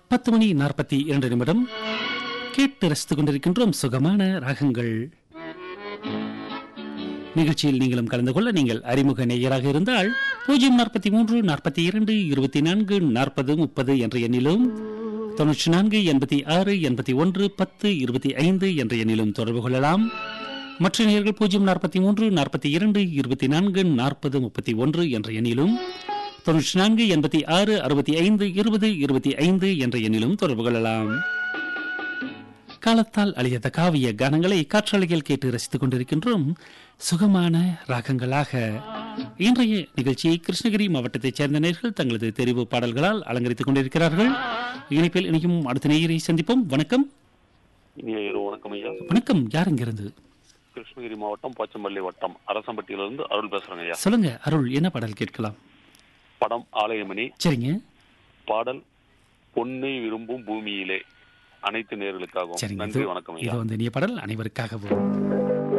பத்து மணி நாற்பத்தி இரண்டு நிமிடம் கேட்டு ரசித்துக் கொண்டிருக்கின்றோம் சுகமான ராகங்கள் நிகழ்ச்சியில் நீங்களும் கலந்து கொள்ள நீங்கள் அறிமுக நேயராக இருந்தால் பூஜ்ஜியம் நாற்பத்தி மூன்று நாற்பத்தி இரண்டு இருபத்தி நான்கு நாற்பது முப்பது என்ற எண்ணிலும் தொன்னூற்றி நான்கு எண்பத்தி ஆறு எண்பத்தி ஒன்று பத்து இருபத்தி ஐந்து என்ற எண்ணிலும் தொடர்பு கொள்ளலாம் மற்ற நேயர்கள் பூஜ்ஜியம் நாற்பத்தி மூன்று நாற்பத்தி இரண்டு இருபத்தி நான்கு நாற்பது முப்பத்தி ஒன்று என்ற எண்ணிலும் தொன்னூற்றி நான்கு எண்பத்தி ஆறு அறுபத்தி ஐந்து இருபது இருபத்தி ஐந்து என்ற எண்ணிலும் தொடர்பு கொள்ளலாம் காலத்தால் அழியாத காவிய கானங்களை காற்றாலையில் கேட்டு ரசித்துக் கொண்டிருக்கின்றோம் சுகமான ராகங்களாக இன்றைய நிகழ்ச்சியை கிருஷ்ணகிரி மாவட்டத்தைச் சேர்ந்த நேர்கள் தங்களது தெரிவு பாடல்களால் அலங்கரித்துக் கொண்டிருக்கிறார்கள் இணைப்பில் இணையும் அடுத்த நேயரை சந்திப்போம் வணக்கம் இனிய இரவு வணக்கம் ஐயா வணக்கம் யார் இங்கிருந்து கிருஷ்ணகிரி மாவட்டம் போச்சம்பள்ளி வட்டம் அரசம்பட்டியிலிருந்து அருள் பேசுறேங்க ஐயா சொல்லுங்க அருள் என்ன பாடல் கேட்கலாம் படம் ஆலயமணி சரிங்க பாடல் பொன்னை விரும்பும் பூமியிலே அனைத்து நேர்களுக்காகவும் சரிங்க நன்றி இது- வணக்கம் இது ஐயா வந்து இனிய பாடல் அனைவருக்காகவும்